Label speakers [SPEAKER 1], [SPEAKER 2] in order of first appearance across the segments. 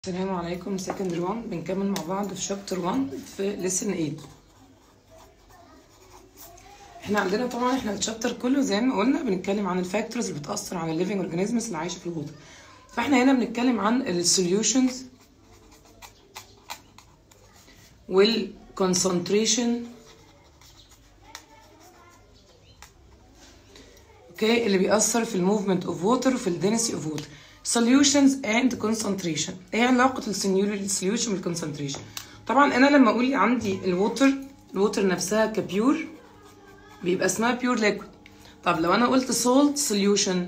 [SPEAKER 1] السلام عليكم سكندري 1 بنكمل مع بعض في شابتر 1 في ليسن 8 احنا عندنا طبعا احنا الشابتر كله زي ما قلنا بنتكلم عن الفاكتورز اللي بتأثر على الليفنج اورجانيزمز اللي عايشه في الووتر فاحنا هنا بنتكلم عن السوليوشنز والكونسنتريشن اوكي اللي بيأثر في الموفمنت اوف ووتر وفي الدنسي اوف ووتر solutions and concentration ايه علاقة السوليوشن والكونسنتريشن طبعا انا لما اقول عندي الووتر الووتر نفسها كبيور بيبقى اسمها بيور ليكويد طب لو انا قلت سولت سوليوشن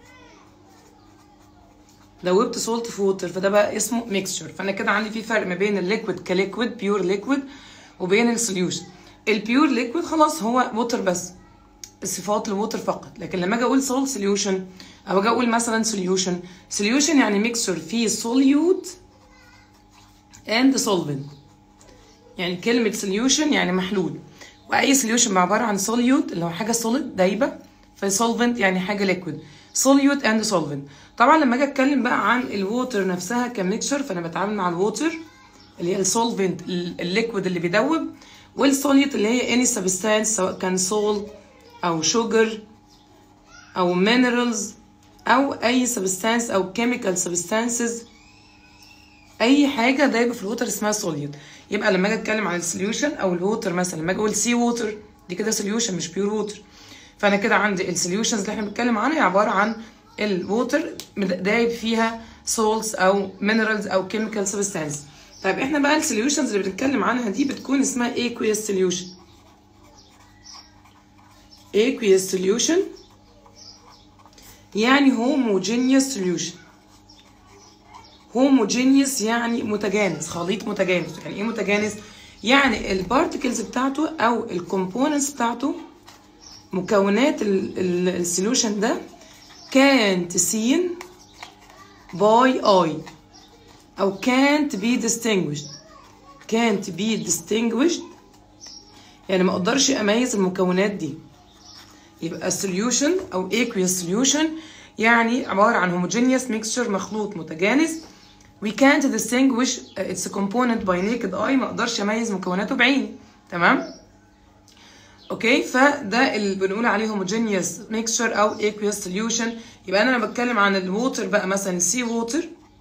[SPEAKER 1] دوبت سولت في ووتر فده بقى اسمه ميكستشر فانا كده عندي في فرق ما بين الليكويد كليكويد بيور ليكويد وبين السوليوشن البيور ليكويد خلاص هو ووتر بس صفات الووتر فقط لكن لما اجي اقول سولت سوليوشن او اجي اقول مثلا سوليوشن سوليوشن يعني ميكسر فيه سوليوت اند سولفنت يعني كلمه سوليوشن يعني محلول واي سوليوشن عباره عن سوليوت اللي هو حاجه سوليد دايبه فسولفنت يعني حاجه ليكويد سوليوت اند سولفنت طبعا لما اجي اتكلم بقى عن الووتر نفسها كميكشر فانا بتعامل مع الووتر اللي هي السولفنت الليكويد اللي بيدوب والسوليوت اللي هي اني سبستانس سواء كان سول او شوجر او مينرالز او اي سبستانس او كيميكال سبستانسز اي حاجه دايبه في الووتر اسمها سوليوت يبقى لما اجي اتكلم عن السوليوشن او الووتر مثلا لما اجي اقول سي ووتر دي كده سوليوشن مش بيور ووتر فانا كده عندي السوليوشنز اللي احنا بنتكلم عنها هي عباره عن الووتر دايب فيها سولز او مينرالز او كيميكال سبستانس طيب احنا بقى السوليوشنز اللي بنتكلم عنها دي بتكون اسمها aqueous solution aqueous solution يعني homogeneous solution homogeneous يعني متجانس خليط متجانس يعني ايه متجانس يعني البارتكلز بتاعته او الكومبوننتس بتاعته مكونات السوليوشن ده can't seen by eye او can't be distinguished can't be distinguished يعني ما اقدرش اميز المكونات دي يبقى solution او aqueous solution يعني عبارة عن homogeneous mixture مخلوط متجانس we can't distinguish its component by naked eye ما اقدرش اميز مكوناته بعيني تمام اوكي فده اللي بنقول عليه homogeneous mixture او aqueous solution يبقى انا لما بتكلم عن الووتر بقى مثلا السي ووتر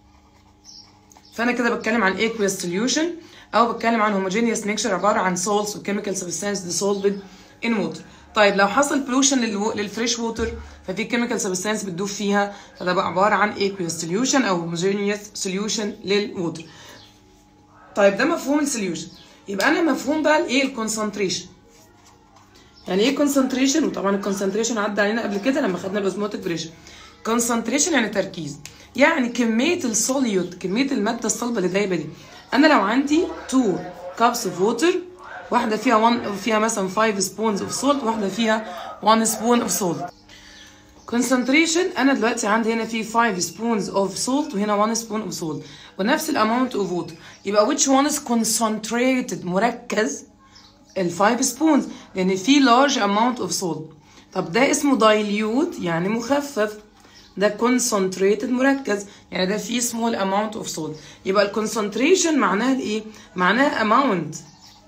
[SPEAKER 1] فانا كده بتكلم عن aqueous solution او بتكلم عن homogeneous mixture عبارة عن salts و chemical substance dissolved in water طيب لو حصل بولوشن للفريش ووتر ففي كيميكال سبستانس بتدوب فيها فده بقى عباره عن aqueous سوليوشن او هوموجينيوس سوليوشن للووتر طيب ده مفهوم السوليوشن يبقى انا مفهوم بقى الايه الكونسنتريشن يعني ايه كونسنتريشن وطبعا الكونسنتريشن عدى علينا قبل كده لما خدنا الاوزموتيك بريشر كونسنتريشن يعني تركيز يعني كميه السوليوت كميه الماده الصلبه اللي دايبه دي انا لو عندي 2 كابس اوف ووتر واحدة فيها 1 فيها مثلا 5 سبونز اوف سولت واحدة فيها 1 سبون اوف سولت concentration انا دلوقتي عندي هنا في 5 سبونز اوف سولت وهنا 1 سبون اوف سولت ونفس الاماونت اوف ووتر يبقى which one is concentrated مركز ال 5 سبونز لان في large amount of salt طب ده اسمه dilute يعني مخفف ده concentrated مركز يعني ده فيه small amount of salt يبقى الكونسنتريشن معناها ايه معناها amount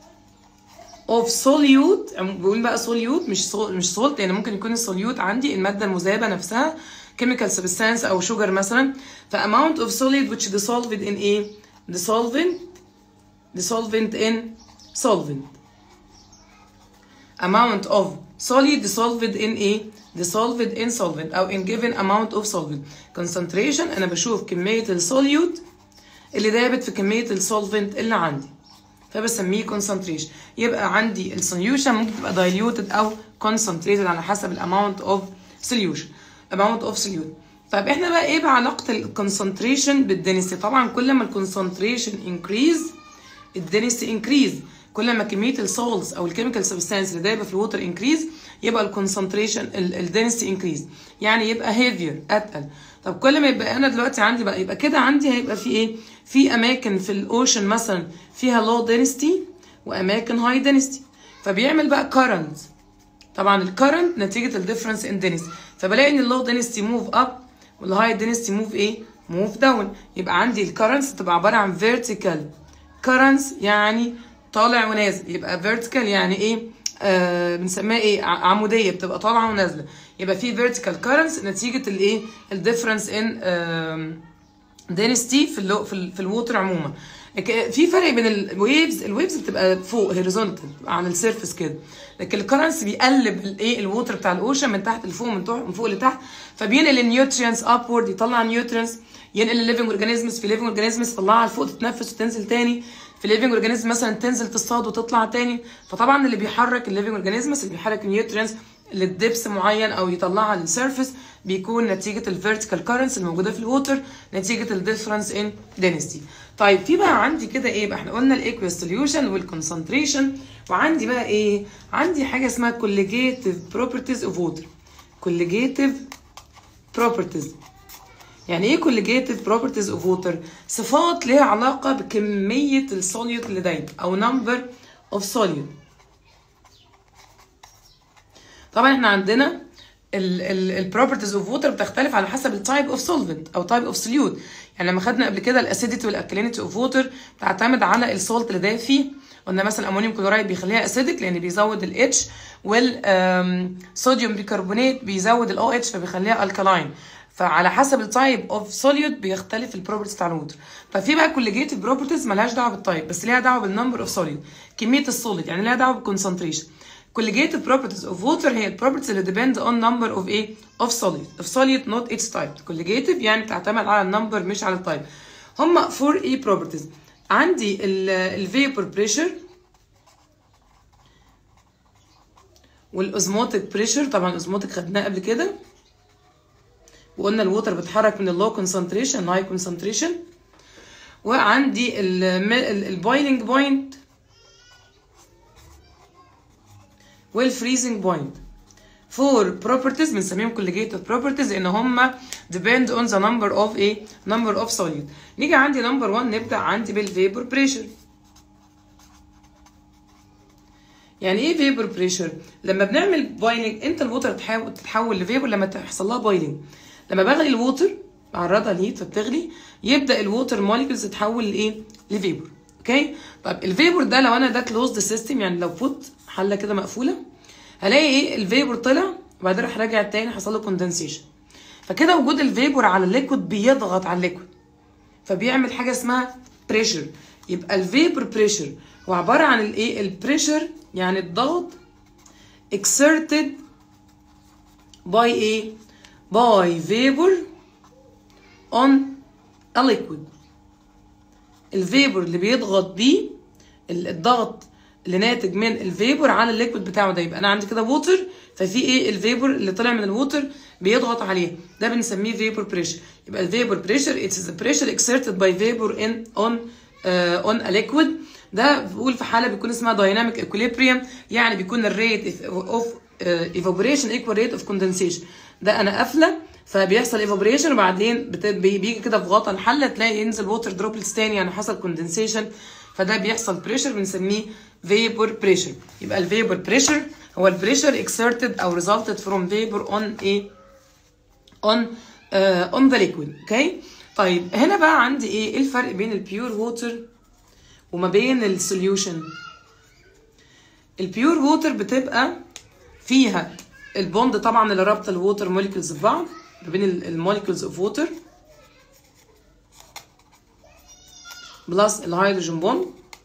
[SPEAKER 1] اوف سوليوت بقول بقى سوليوت مش سول مش سولت يعني ممكن يكون السوليوت عندي الماده المذابه نفسها chemical substance او sugar مثلا ف amount of solid which dissolved in ايه dissolvent dissolvent in solvent amount of solid dissolved in ايه dissolved in solvent او in given amount of solvent concentration انا بشوف كميه السوليوت اللي دابت في كميه السولفنت اللي عندي فبسميه concentration يبقى عندي السوليوشن ممكن تبقى diluted او concentrated على حسب الاماونت اوف solution amount of solute طب احنا بقى ايه بقى علاقه الكونسنتريشن بالدنسيتي طبعا كل ما الكونسنتريشن increase الدنسيتي increase كل ما كميه السولز او الكيميكال سبستانس اللي دايبه في الووتر increase يبقى الكونسنتريشن الدنسيتي increase يعني يبقى heavier اتقل طب كل ما يبقى انا دلوقتي عندي بقى يبقى كده عندي هيبقى في ايه في اماكن في الاوشن مثلا فيها لو دينستي واماكن هاي دينستي فبيعمل بقى كارنت طبعا الكارنت نتيجه الديفرنس ان دينستي فبلاقي ان اللو دينستي موف اب والهاي دينستي موف ايه موف داون يبقى عندي الكرنس تبقى عباره عن فيرتيكال كرنس يعني طالع ونازل يبقى فيرتيكال يعني ايه آه بنسميها ايه ع- عموديه بتبقى طالعه ونازله يبقى في فيرتيكال كرنس نتيجه الايه الديفرنس ان density في اللو في, ال في الووتر عموما لكن في فرق بين الويفز الويفز بتبقى فوق هوريزونتال عن السيرفيس كده لكن الكرنس بيقلب الايه الووتر بتاع الاوشن من تحت لفوق من, تحت من فوق لتحت فبينقل النيوترينز ابورد يطلع نيوترينز ينقل الليفنج اورجانيزمز في ليفنج اورجانيزمز يطلعها لفوق تتنفس وتنزل تاني في ليفنج اورجانيزم مثلا تنزل تصطاد وتطلع تاني فطبعا اللي بيحرك الليفنج اورجانيزمز اللي بيحرك النيوترينز للدبس معين او يطلعها للسيرفيس بيكون نتيجه الفيرتيكال كارنتس الموجوده في الووتر نتيجه الديفرنس ان density طيب في بقى عندي كده ايه بقى احنا قلنا الايكويس سوليوشن والكونسنتريشن وعندي بقى ايه عندي حاجه اسمها كوليجيتيف بروبرتيز اوف ووتر كوليجيتيف بروبرتيز يعني ايه كوليجيتيف بروبرتيز اوف ووتر صفات ليها علاقه بكميه السوليوت اللي دايب او نمبر اوف سوليوت طبعا احنا عندنا البروبرتيز اوف ووتر بتختلف على حسب التايب اوف سولفنت او تايب اوف سوليوت يعني لما خدنا قبل كده الاسيديتي والالكالينيتي اوف ووتر بتعتمد على السولت اللي دايب فيه قلنا مثلا امونيوم كلورايد بيخليها اسيدك لان بيزود الاتش والصوديوم بيكربونات بيزود الاو اتش فبيخليها الكالاين فعلى حسب التايب اوف سوليوت بيختلف البروبرتيز بتاع الووتر ففي بقى كوليجيتيف بروبرتيز مالهاش دعوه بالتايب بس ليها دعوه بالنمبر اوف سوليد كميه السوليد يعني ليها دعوه بالكونسنتريشن colligative properties of water هي البروبرتيز اللي depend on number of ايه of solid of solid not its type colligative يعني بتعتمد على النمبر مش على التايب هما فور ايه properties عندي الفيبر بريشر والاوزموتيك بريشر طبعا الاوزموتيك خدناه قبل كده وقلنا الووتر بيتحرك من اللو كونسنتريشن لهاي كونسنتريشن وعندي البويلنج بوينت والفريزنج بوينت فور بروبرتيز بنسميهم colligative بروبرتيز ان هم depend on the number of a number of solute نيجي عندي نمبر 1 نبدا عندي بالفيبر بريشر يعني ايه فيبر بريشر لما بنعمل بويلنج انت الووتر تحاول تتحول لفيبر لما تحصل لها بويلنج لما بغلي الووتر بعرضها لهيت فبتغلي يبدا الووتر موليكولز تتحول لايه لفيبر اوكي طيب الفيبر ده لو انا ده كلوزد سيستم يعني لو فوت حله كده مقفوله هلاقي ايه الفيبر طلع وبعدين راح راجع تاني حصل له كوندنسيشن فكده وجود الفيبر على الليكويد بيضغط على الليكويد فبيعمل حاجه اسمها بريشر يبقى الفيبر بريشر هو عباره عن الايه البريشر يعني الضغط exerted by ايه by vapor on a liquid الفيبر اللي بيضغط بيه الضغط اللي ناتج من الفيبر على الليكويد بتاعه ده يبقى انا عندي كده ووتر ففي ايه الفيبر اللي طالع من الووتر بيضغط عليه ده بنسميه فيبر بريشر يبقى الفيبر بريشر اتس ذا بريشر exerted by vapor in on uh, on a liquid ده بقول في حاله بيكون اسمها دايناميك equilibrium يعني بيكون الريت اوف evaporation equal rate of condensation ده انا قافله فبيحصل ايفابوريشن وبعدين بت... بيجي كده في غطا الحله تلاقي ينزل ووتر دروبلتس تاني يعني حصل كوندنسيشن فده بيحصل بريشر بنسميه فيبر بريشر يبقى الفيبر بريشر هو البريشر exerted او resulted from vapor on a on uh, on the liquid اوكي okay? طيب هنا بقى عندي ايه ايه الفرق بين البيور ووتر وما بين السوليوشن البيور ووتر بتبقى فيها البوند طبعا اللي رابطه الووتر موليكولز ببعض ما بين الموليكولز اوف ووتر بلس الهيدروجين بوند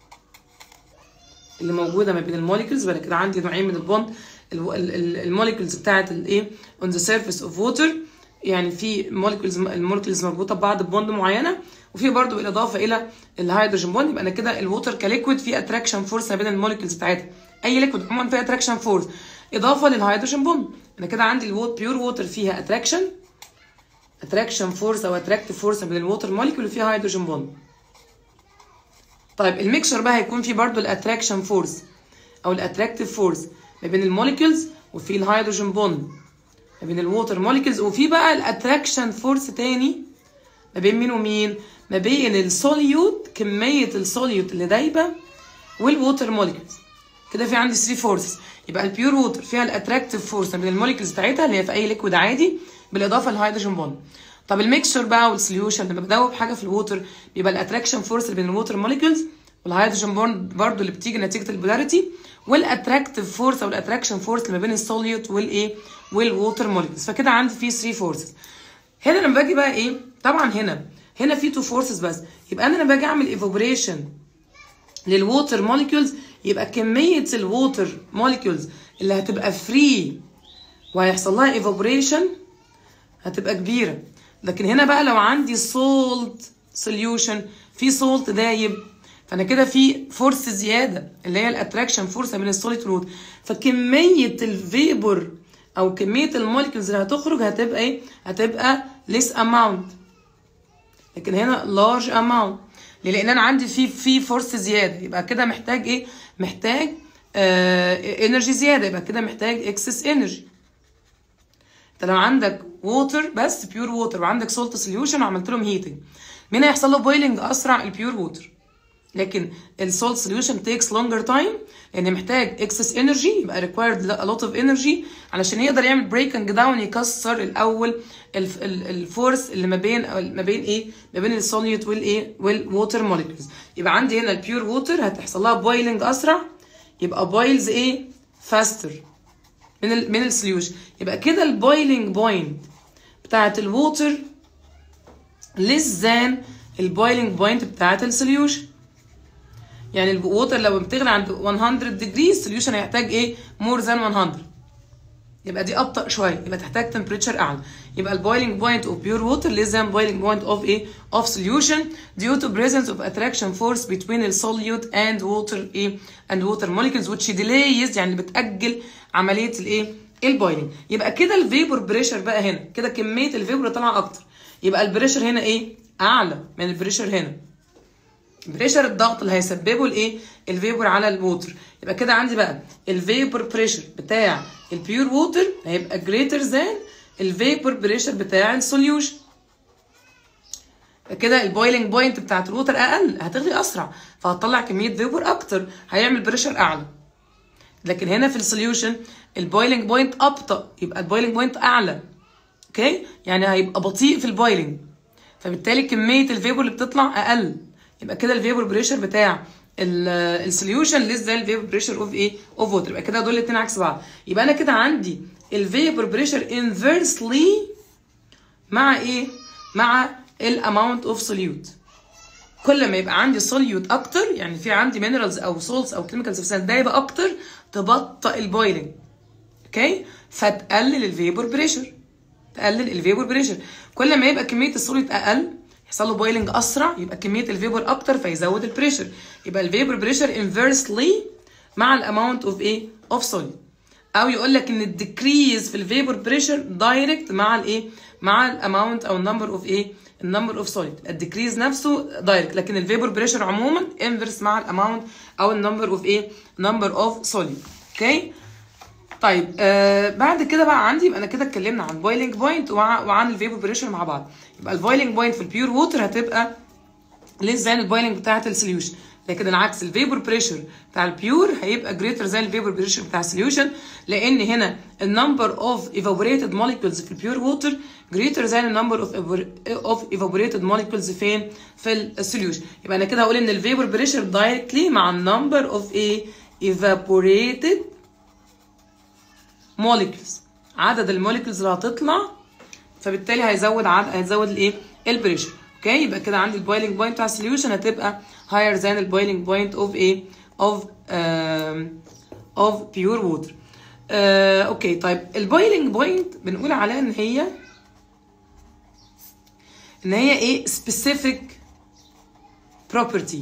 [SPEAKER 1] اللي موجوده ما بين الموليكولز بعد كده عندي نوعين من البوند الموليكولز بتاعت الايه اون ذا سيرفيس اوف ووتر يعني في موليكولز الموليكولز مربوطه ببعض ببوند معينه وفي برضو بالاضافه الى الهيدروجين بوند يبقى انا كده الووتر كليكويد في اتراكشن فورس ما بين الموليكولز بتاعتها اي ليكويد عموما فيها اتراكشن فورس اضافه للهيدروجين بوند انا كده عندي الووت بيور ووتر فيها اتراكشن اتراكشن فورس او اتراكتيف فورس بين الووتر موليكول وفيها هيدروجين بوند طيب الميكشر بقى هيكون فيه برضو الاتراكشن فورس او الاتراكتيف فورس ما بين الموليكولز وفي الهيدروجين بوند ما بين الووتر موليكولز وفي بقى الاتراكشن فورس تاني ما بين مين ومين ما بين السوليوت كميه السوليوت اللي دايبه والووتر موليكولز كده في عندي 3 فورسز يبقى البيور ووتر فيها الاتراكتيف فورس ما بين الموليكولز بتاعتها اللي هي في اي ليكويد عادي بالاضافه للهيدروجين بوند طب الميكشر بقى والسوليوشن لما بدوب حاجه في الووتر بيبقى الاتراكشن فورس اللي بين الووتر موليكيولز والهيدروجين بوند برضو اللي بتيجي نتيجه البولاريتي والاتراكتيف فورس او الاتراكشن فورس اللي ما بين السوليوت والايه والووتر موليكيولز فكده عندي في 3 فورسز هنا لما باجي بقى ايه طبعا هنا هنا في 2 فورسز بس يبقى انا لما باجي اعمل ايفابوريشن للووتر موليكيولز يبقى كميه الووتر موليكيولز اللي هتبقى فري وهيحصل لها ايفابوريشن هتبقى كبيره لكن هنا بقى لو عندي سولت سوليوشن في سولت دايب فانا كده في فورس زياده اللي هي الاتراكشن فورس بين السوليد والووتر فكميه الفيبر او كميه الموليكيولز اللي هتخرج هتبقى ايه هتبقى less amount لكن هنا large amount ليه لان انا عندي في في فورس زياده يبقى كده محتاج ايه محتاج انرجي آه زياده يبقى كده محتاج اكسس انرجي انت لو عندك ووتر بس بيور ووتر وعندك سولت سوليوشن وعملت لهم هيتنج مين هيحصل له بويلنج اسرع البيور ووتر لكن السولت سوليوشن تيكس لونجر تايم لان محتاج اكسس انرجي يبقى ريكوايرد ا لوت اوف انرجي علشان يقدر يعمل بريكنج داون يكسر الاول الفورس اللي ما بين ما بين ايه ما بين السوليوت والايه والووتر موليكيولز يبقى عندي هنا البيور ووتر هتحصل لها بويلنج اسرع يبقى بويلز ايه فاستر من ال من السوليوشن يبقى كده البويلنج بوينت بتاعت الووتر less than البويلنج بوينت بتاعت السوليوشن يعني الووتر لو بتغلي عند 100 ديجري السوليوشن هيحتاج ايه مور ذان 100 يبقى دي ابطا شويه يبقى تحتاج تمبريتشر اعلى يبقى البويلنج بوينت اوف بيور ووتر less than boiling point of ايه of solution due to presence of attraction force between the solute and water ايه and water molecules which delays يعني بتاجل عمليه الايه البويلنج يبقى كده الفيبور بريشر بقى هنا كده كميه الفيبور طالعه اكتر يبقى البريشر هنا ايه اعلى من البريشر هنا بريشر الضغط اللي هيسببه الايه الفيبر على الووتر يبقى كده عندي بقى الفيبر بريشر بتاع البيور ووتر هيبقى جريتر ذان الفيبر بريشر بتاع السوليوشن كده البويلنج بوينت بتاعت الووتر اقل هتغلي اسرع فهتطلع كميه فيبر اكتر هيعمل بريشر اعلى لكن هنا في السوليوشن البويلنج بوينت ابطا يبقى البويلنج بوينت اعلى اوكي يعني هيبقى بطيء في البويلنج فبالتالي كميه الفيبر اللي بتطلع اقل يبقى كده الفيبر بريشر بتاع السوليوشن ليس زي الفيبر بريشر اوف ايه اوف ووتر يبقى كده دول الاثنين عكس بعض يبقى انا كده عندي الفيبر بريشر انفيرسلي مع ايه مع الاماونت اوف سوليوت كل ما يبقى عندي سوليوت اكتر يعني في عندي مينرالز او سولتس او كيميكال سبستانس ده يبقى اكتر تبطئ البويلنج اوكي فتقلل الفيبر بريشر تقلل الفيبر بريشر كل ما يبقى كميه السوليوت اقل يحصل له بويلنج اسرع يبقى كميه الفيبر اكتر فيزود البريشر يبقى الفيبر بريشر انفيرسلي مع الاماونت اوف ايه اوف سوليد او يقول لك ان الديكريز في الفيبر بريشر دايركت مع الايه مع الاماونت او النمبر اوف ايه النمبر اوف سوليد الديكريز نفسه دايركت لكن الفيبر بريشر عموما انفرس مع الاماونت او النمبر اوف ايه نمبر اوف سوليد اوكي طيب آه بعد كده بقى عندي يبقى انا كده اتكلمنا عن بويلنج بوينت وعن الفيبر بريشر مع بعض يبقى البويلنج بوينت في البيور ووتر هتبقى ليس زي البويلنج بتاعت السوليوشن لكن العكس الفيبر بريشر بتاع البيور هيبقى جريتر زي الفيبر بريشر بتاع السوليوشن لان هنا النمبر اوف ايفابوريتد موليكولز في البيور ووتر جريتر زي النمبر اوف اوف ايفابوريتد موليكولز فين في السوليوشن يبقى انا كده هقول ان الفيبر بريشر دايركتلي مع النمبر اوف ايه evaporated molecules عدد الموليكولز اللي هتطلع فبالتالي هيزود عدد هيزود الايه البريشر اوكي يبقى كده عندي البويلنج بوينت بتاع السوليوشن هتبقى higher than البويلنج بوينت اوف ايه اوف اوف بيور ووتر اوكي طيب البويلنج بوينت بنقول عليها ان هي ان هي ايه specific property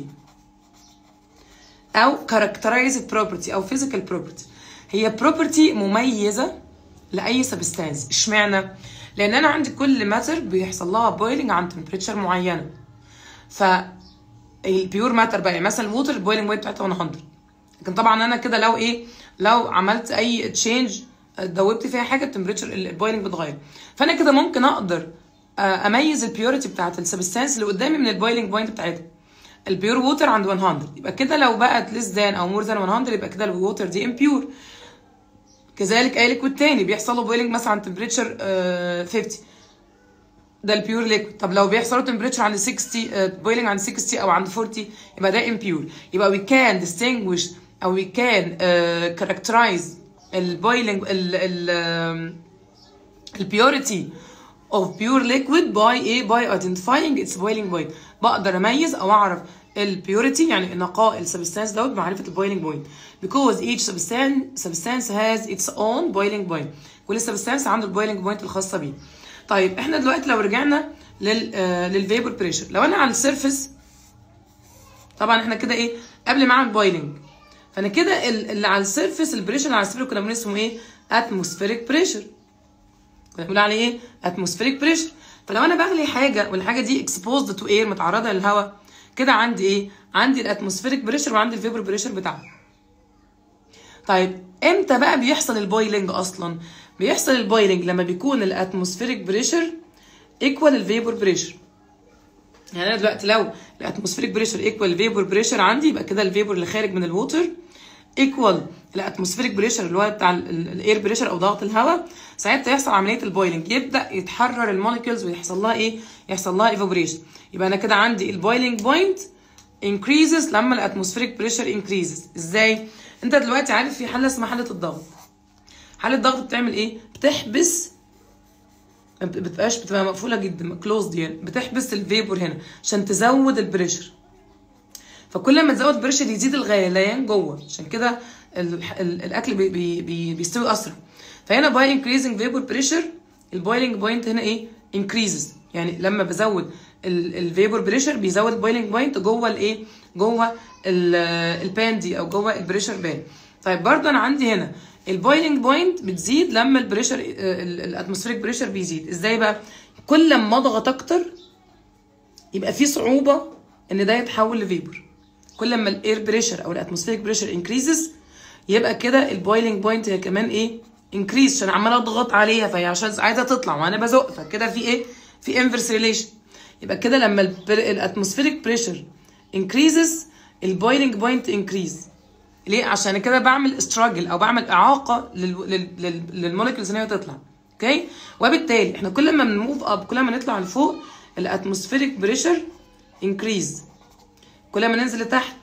[SPEAKER 1] او characterized property او physical property هي property مميزه لاي سبستانس اشمعنى لان انا عندي كل ماتر بيحصل لها بويلنج عند تمبريتشر معينه ف البيور ماتر بقى يعني مثلا الووتر البويلنج بوينت بتاعتها 100 لكن طبعا انا كده لو ايه لو عملت اي تشينج دوبت فيها حاجه التمبريتشر البويلنج بتغير فانا كده ممكن اقدر اميز البيوريتي بتاعت السبستانس اللي قدامي من البويلنج بوينت بتاعتها البيور ووتر عند 100 يبقى كده لو بقت ليس ذان او مور ذان 100 يبقى كده الووتر دي امبيور كذلك اي ليكويد تاني بيحصل له بويلنج مثلا عند تمبريتشر 50 ده البيور ليكويد طب لو بيحصل تمبريتشر عند 60 بويلنج عند 60 او عند 40 يبقى ده امبيور يبقى we can distinguish او we can uh, characterize البويلنج ال ال البيوريتي of pure liquid by a by identifying its boiling point بقدر اميز او اعرف البيوريتي يعني نقاء السبستانس دوت بمعرفه البويلنج بوينت because each substance substance has its own boiling point كل سبستانس عنده البويلنج بوينت الخاصه بيه طيب احنا دلوقتي لو رجعنا لل آه للفيبر بريشر لو انا على السيرفيس طبعا احنا كده ايه قبل ما اعمل بويلنج فانا كده اللي على السيرفيس البريشر اللي على السيرفيس كنا بنقول اسمه ايه اتموسفيريك بريشر كنا بنقول عليه ايه اتموسفيريك بريشر فلو انا بغلي حاجه والحاجه دي اكسبوزد تو اير متعرضه للهواء كده عندي ايه عندي الاتموسفيريك بريشر وعندي الفيبر بريشر بتاعها طيب امتى بقى بيحصل البويلنج اصلا بيحصل البويلنج لما بيكون الاتموسفيريك بريشر ايكوال الفيبر بريشر يعني انا دلوقتي لو الاتموسفيريك بريشر ايكوال الفيبر بريشر عندي يبقى كده الفيبر اللي خارج من الووتر ايكوال الاتموسفيريك بريشر اللي هو بتاع الاير بريشر او ضغط الهواء ساعتها يحصل عمليه البويلنج يبدا يتحرر الموليكيولز ويحصل لها ايه يحصل لها ايفابوريشن يبقى انا كده عندي البويلنج بوينت increases لما الاتموسفيريك بريشر increases ازاي انت دلوقتي عارف في حاله اسمها حاله الضغط حاله الضغط بتعمل ايه بتحبس ما بتبقاش بتبقى مقفوله جدا كلوزد يعني بتحبس الفيبور هنا عشان تزود البريشر فكل ما تزود البريشر يزيد الغليان جوه عشان كده الاكل بي بي بي بيستوي اسرع فهنا باي انكريزنج فيبور بريشر البويلنج بوينت هنا ايه انكريزز يعني لما بزود الفيبور بريشر بيزود البويلنج بوينت جوه الايه جوه البان دي او جوه البريشر بان طيب برضو انا عندي هنا البويلنج بوينت بتزيد لما البريشر الاتموسفيريك بريشر بيزيد ازاي بقى كل ما اضغط اكتر يبقى في صعوبه ان ده يتحول لفيبر كل ما الاير بريشر او الاتموسفيريك بريشر انكريزز يبقى كده البويلنج بوينت هي كمان ايه انكريز عشان عمال اضغط عليها فهي عشان عايزه تطلع وانا بزق فكده في ايه في انفرس ريليشن يبقى كده لما الاتموسفيريك بريشر انكريزز البويلنج بوينت انكريز ليه عشان كده بعمل استراجل او بعمل اعاقه للموليكيولز ان هي تطلع اوكي وبالتالي احنا كل ما بنموف اب كل ما نطلع لفوق الاتموسفيريك بريشر انكريز كل ما ننزل لتحت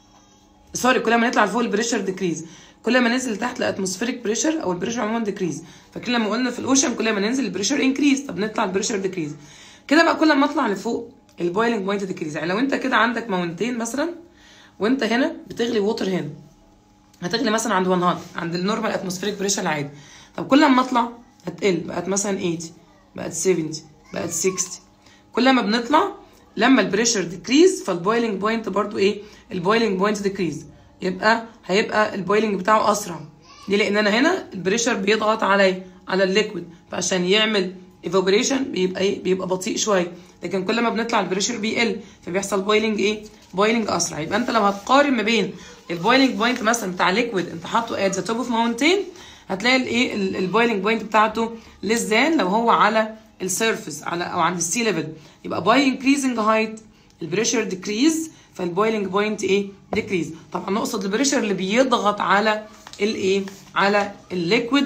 [SPEAKER 1] سوري كل ما نطلع لفوق البريشر ديكريز كل ما ننزل لتحت الاتموسفيريك بريشر او البريشر عموما ديكريز فكل لما قلنا في الاوشن كل ما ننزل البريشر انكريز طب نطلع البريشر ديكريز كده بقى كل ما اطلع لفوق البويلنج بوينت ديكريز يعني لو انت كده عندك ماونتين مثلا وانت هنا بتغلي ووتر هنا هتغلي مثلا عند 100 عند النورمال اتموسفيريك بريشر العادي طب كل ما اطلع هتقل بقت مثلا 80 بقت 70 بقت 60 كل ما بنطلع لما البريشر ديكريز فالبويلنج بوينت برضو ايه البويلنج بوينت ديكريز يبقى هيبقى البويلنج بتاعه اسرع ليه لان انا هنا البريشر بيضغط علي على الليكويد فعشان يعمل ايفابوريشن بيبقى ايه بيبقى بطيء شويه لكن كل ما بنطلع البريشر بيقل فبيحصل بويلنج ايه بويلنج اسرع يبقى انت لو هتقارن ما بين البويلنج بوينت مثلا بتاع ليكويد انت حاطه ات ذا توب اوف ماونتين هتلاقي الايه البويلنج بوينت بتاعته ليس ذان لو هو على السيرفيس على او عند السي ليفل يبقى باي انكريزنج هايت البريشر ديكريز فالبويلنج بوينت ايه ديكريز طبعا نقصد البريشر اللي بيضغط على الايه على الليكويد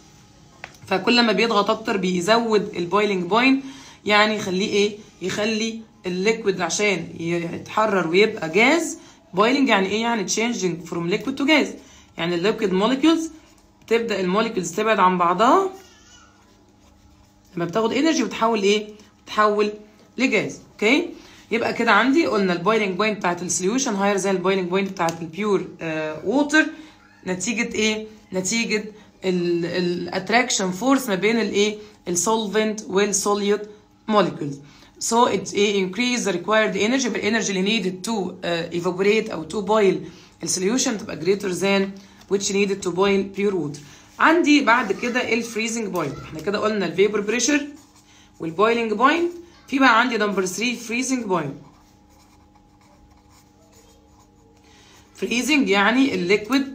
[SPEAKER 1] فكل ما بيضغط اكتر بيزود البويلنج بوينت يعني يخليه ايه يخلي الليكويد عشان يتحرر ويبقى جاز بويلنج يعني ايه يعني changing from liquid to gas يعني الليكويد موليكيولز تبدا الموليكيولز تبعد عن بعضها لما بتاخد انرجي بتحول ايه بتحول لجاز اوكي يبقى كده عندي قلنا البويلنج بوينت بتاعت السوليوشن هاير زي البويلنج بوينت بتاعت البيور ووتر نتيجه ايه نتيجه الاتراكشن فورس ما بين الايه السولفنت والسوليوت molecules so it increase the required energy but energy اللي needed to uh, evaporate او to boil السوليوشن تبقى greater than which needed to boil pure water عندي بعد كده الفريزنج بوينت احنا كده قلنا الفيبر بريشر والبويلنج بوينت في بقى عندي نمبر 3 فريزنج بوينت فريزنج يعني الليكويد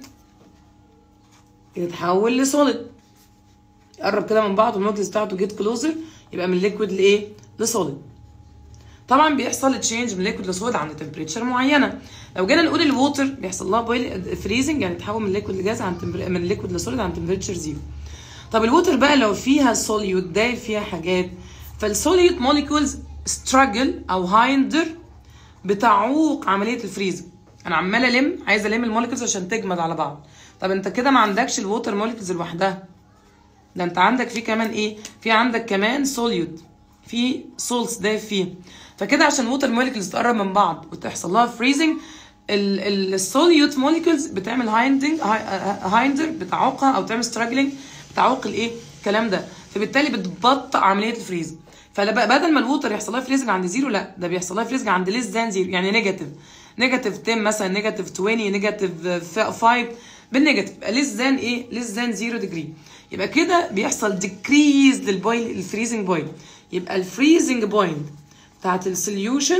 [SPEAKER 1] يتحول لسوليد يقرب كده من بعض والموجز بتاعته جيت كلوزر يبقى من ليكويد لايه لسوليد طبعا بيحصل تشينج من ليكويد لسوليد عند تمبريتشر معينه لو جينا نقول الووتر بيحصل لها بويل فريزنج يعني تحول من ليكويد لجاز عند تمبر... من ليكويد لسوليد عند تمبريتشر زيرو طب الووتر بقى لو فيها سوليود دايب فيها حاجات فالسوليوت موليكولز ستراجل او هايندر بتعوق عمليه الفريزنج انا عمال الم عايز الم الموليكولز عشان تجمد على بعض طب انت كده ما عندكش الووتر موليكولز لوحدها ده انت عندك في كمان ايه في عندك كمان سوليوت في سولتس دايب فيه فكده عشان ووتر موليكولز تقرب من بعض وتحصل لها فريزنج السوليوت موليكولز بتعمل هايندنج هايندر بتعوقها او تعمل ستراجلينج بتعوق الايه الكلام ده فبالتالي بتبطئ عمليه الفريز فبدل ما الووتر يحصل لها فريزنج عند زيرو لا ده بيحصل لها فريزنج عند ليس ذان زيرو يعني نيجاتيف نيجاتيف 10 مثلا نيجاتيف 20 نيجاتيف 5 بالنيجاتيف ليس ذان ايه ليس ذان 0 ديجري يبقى كده بيحصل ديكريز للبويل الفريزنج بوينت يبقى الفريزنج بوينت بتاعت السوليوشن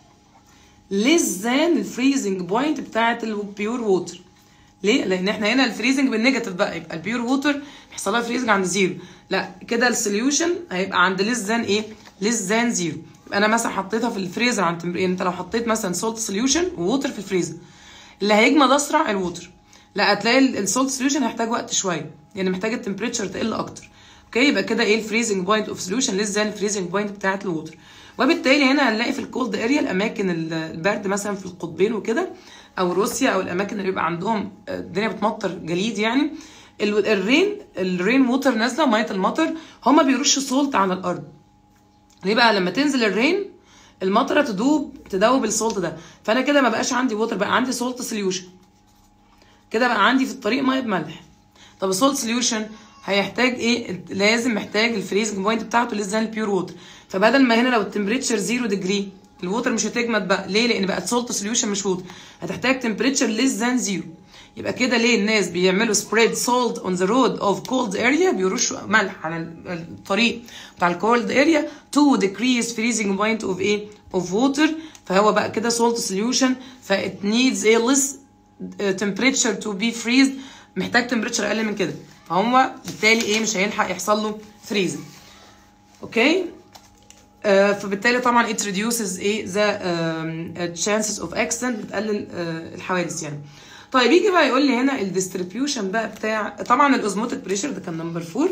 [SPEAKER 1] less than الفريزنج بوينت بتاعت البيور ووتر ليه؟ لان احنا هنا الفريزنج بالنيجاتيف بقى يبقى البيور ووتر بيحصل لها فريزنج عند زيرو لا كده السوليوشن هيبقى عند less than ايه؟ less than زيرو يبقى انا مثلا حطيتها في الفريزر عند يعني انت لو حطيت مثلا سولت سوليوشن ووتر في الفريزر اللي هيجمد اسرع الووتر لا هتلاقي السولت سوليوشن هيحتاج وقت شويه يعني محتاج التمبريتشر تقل اكتر اوكي يبقى كده ايه الفريزنج بوينت اوف سوليوشن ليس ذان الفريزنج بوينت بتاعت الووتر وبالتالي هنا هنلاقي في الكولد اريا الاماكن البرد مثلا في القطبين وكده او روسيا او الاماكن اللي بيبقى عندهم الدنيا بتمطر جليد يعني الرين الرين ووتر نازله ميه المطر هما بيرشوا سولت على الارض ليه بقى لما تنزل الرين المطره تدوب تدوب السولت ده فانا كده ما بقاش عندي ووتر بقى عندي سولت سوليوشن كده بقى عندي في الطريق ميه بملح طب السولت سوليوشن هيحتاج ايه لازم محتاج الفريزنج بوينت بتاعته لسه البيور ووتر فبدل ما هنا لو التمبريتشر 0 ديجري الووتر مش هتجمد بقى ليه لان بقت سولت سوليوشن مش ووتر هتحتاج تمبريتشر ليس ذان 0 يبقى كده ليه الناس بيعملوا سبريد سولت اون ذا رود اوف كولد اريا بيرشوا ملح على الطريق بتاع الكولد اريا تو decrease freezing point of ايه of water فهو بقى كده سولت سوليوشن فات نيدز ايه less temperature to be freezed محتاج تمبريتشر اقل من كده فهو بالتالي ايه مش هيلحق يحصل له فريزنج اوكي آه فبالتالي طبعا it reduces ايه the um, chances of accident بتقلل uh, الحوادث يعني طيب يجي بقى يقول لي هنا الديستريبيوشن بقى بتاع طبعا الاوزموتيك بريشر ده كان نمبر 4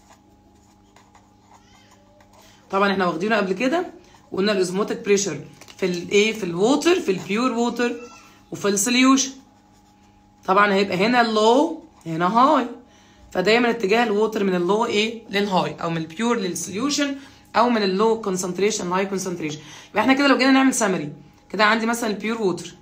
[SPEAKER 1] طبعا احنا واخدينه قبل كده وقلنا الاوزموتيك بريشر في الايه في الووتر في البيور ووتر وفي السوليوشن طبعا هيبقى هنا اللو هنا هاي فدايما اتجاه الووتر من اللو ايه للهاي او من البيور للسوليوشن او من اللو كونسنتريشن هاي كونسنتريشن يبقى احنا كده لو جينا نعمل سمري كده عندي مثلا البيور ووتر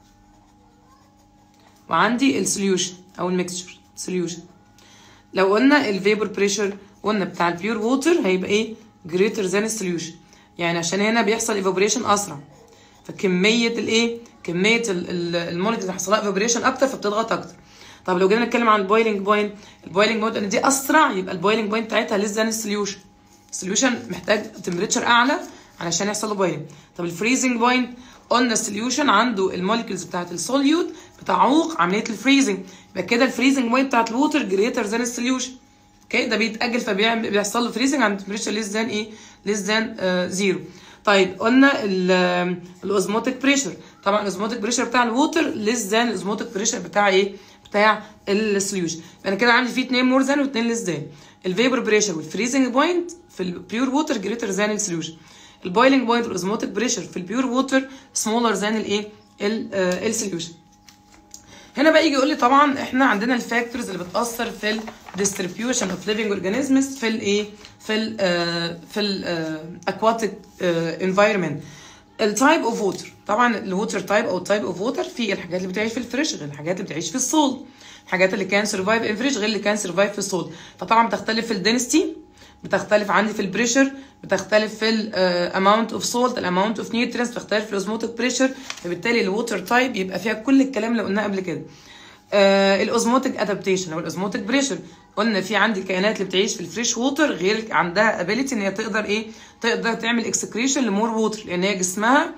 [SPEAKER 1] وعندي السوليوشن او الميكستشر سوليوشن لو قلنا الفيبر بريشر قلنا بتاع البيور ووتر هيبقى ايه جريتر ذان السوليوشن يعني عشان هنا بيحصل ايفابوريشن اسرع فكميه الايه كميه المولكيول اللي حصل لها ايفابوريشن اكتر فبتضغط اكتر طب لو جينا نتكلم عن البويلنج بوينت البويلنج بوينت ان دي اسرع يبقى البويلنج بوينت بتاعتها لسه ذان السوليوشن السوليوشن محتاج تمبريتشر اعلى علشان يحصل له بويلنج طب الفريزنج بوينت قلنا السوليوشن عنده المولكيولز بتاعت السوليوت بتعوق عمليه الفريزنج يبقى كده الفريزنج بوينت بتاعت الووتر جريتر ذان السوليوشن اوكي ده بيتاجل فبيعمل بيحصل له فريزنج عند تمبريتشر ليس ذان ايه ليس ذان زيرو طيب قلنا الاوزموتيك بريشر طبعا الاوزموتيك بريشر بتاع الووتر ليس ذان الاوزموتيك بريشر بتاع ايه بتاع السوليوشن انا كده عندي فيه اثنين مور ذان واثنين ليس ذان الفيبر بريشر والفريزنج بوينت في البيور ووتر جريتر ذان السوليوشن البويلنج بوينت والاوزموتيك بريشر في البيور ووتر سمولر ذان الايه السوليوشن هنا بقى يجي يقول لي طبعا احنا عندنا الفاكتورز اللي بتاثر في الديستريبيوشن اوف ليفنج اورجانيزمز في الايه في ال في الاكواتيك انفايرمنت التايب اوف ووتر طبعا الووتر تايب او التايب اوف ووتر في الحاجات اللي بتعيش في الفريش غير الحاجات اللي بتعيش في السول الحاجات اللي كان سرفايف ان فريش غير اللي كان سرفايف في السول فطبعا بتختلف في الدنستي بتختلف عندي في البريشر بتختلف في الاماونت اوف سولت الاماونت اوف نيوترينز بتختلف في الاوزموتيك بريشر فبالتالي الووتر تايب يبقى فيها كل الكلام اللي قلناه قبل كده آه الاوزموتيك ادابتيشن او الاوزموتيك بريشر قلنا في عندي الكائنات اللي بتعيش في الفريش ووتر غير عندها ابيليتي ان هي تقدر ايه تقدر تعمل اكسكريشن لمور ووتر لان هي جسمها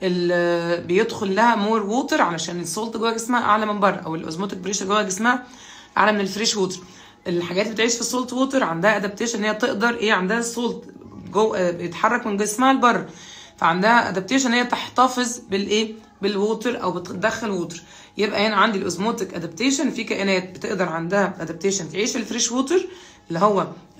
[SPEAKER 1] بيدخل لها مور ووتر علشان السولت جوه جسمها اعلى من بره او الاوزموتيك بريشر جوه جسمها اعلى من الفريش ووتر الحاجات اللي بتعيش في السولت ووتر عندها ادابتيشن ان هي تقدر ايه عندها السولت جو بيتحرك من جسمها لبره فعندها ادابتيشن ان هي تحتفظ بالايه بالووتر او بتدخل ووتر يبقى هنا عندي الاوزموتيك ادابتيشن في كائنات بتقدر عندها ادابتيشن تعيش في الفريش ووتر اللي هو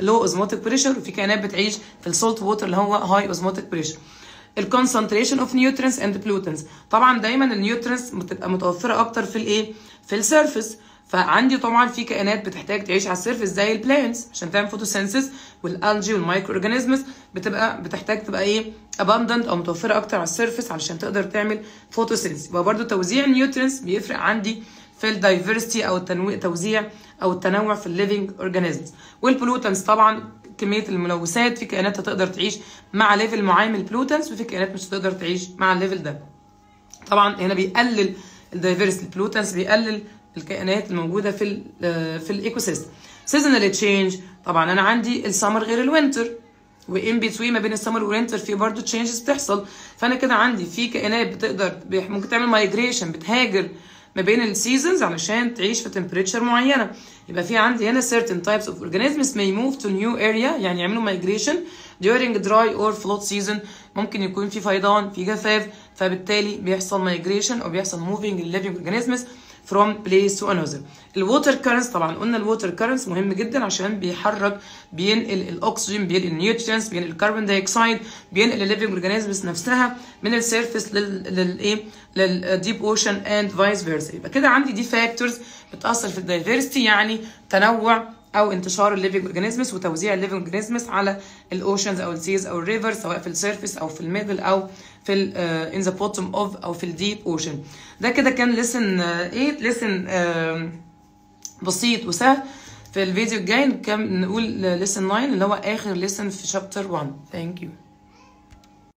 [SPEAKER 1] لو اوزموتيك بريشر وفي كائنات بتعيش في السولت ووتر اللي هو هاي اوزموتيك بريشر الكونسنتريشن اوف نيوترينز اند بلوتنز طبعا دايما النيوترينز بتبقى متوفره اكتر في الايه في السيرفيس فعندي طبعا في كائنات بتحتاج تعيش على السيرفيس زي البلانتس عشان تعمل فوتوسينثيس والالجي والمايكرو اورجانيزمز بتبقى بتحتاج تبقى ايه اباندنت او متوفره اكتر على السيرفيس علشان تقدر تعمل فوتوسينثيس يبقى برده توزيع النيوترينز بيفرق عندي في الدايفرستي او التنويع توزيع او التنوع في الليفنج اورجانيزمز والبلوتنز طبعا كميه الملوثات في كائنات هتقدر تعيش مع ليفل معين من البلوتنز وفي كائنات مش هتقدر تعيش مع الليفل ده طبعا هنا بيقلل الدايفرستي البلوتنز بيقلل الكائنات الموجوده في ال في الايكو سيستم سيزونال تشينج طبعا انا عندي السمر غير الوينتر وان بتوين ما بين السمر والوينتر في برضه تشينجز بتحصل فانا كده عندي في كائنات بتقدر ممكن تعمل مايجريشن بتهاجر ما بين السيزونز علشان تعيش في تمبريتشر معينه يبقى في عندي هنا certain types of organisms may move to new area يعني يعملوا migration during dry or flood season ممكن يكون في فيضان في جفاف فبالتالي بيحصل migration او بيحصل moving living organisms from place to another الووتر كارنس طبعا قلنا الووتر كارنس مهم جدا عشان بيحرك بينقل الاكسجين بينقل النيوترينز بينقل الكربون دايوكسيد بينقل الليفنج اورجانيزمز نفسها من السيرفيس للايه للديب اوشن اند فايس فيرسا يبقى كده عندي دي فاكتورز بتاثر في الدايفرستي يعني تنوع او انتشار الليفنج اورجانيزمز وتوزيع الليفنج اورجانيزمز على الاوشنز او السيز او الريفر سواء في السيرفيس او في الميدل او في ال ان ذا بوتوم اوف او في الديب اوشن ده كده كان ليسن 8 ليسن بسيط وسهل في الفيديو الجاي نكمل نقول ليسن 9 اللي هو اخر ليسن في شابتر 1 ثانك يو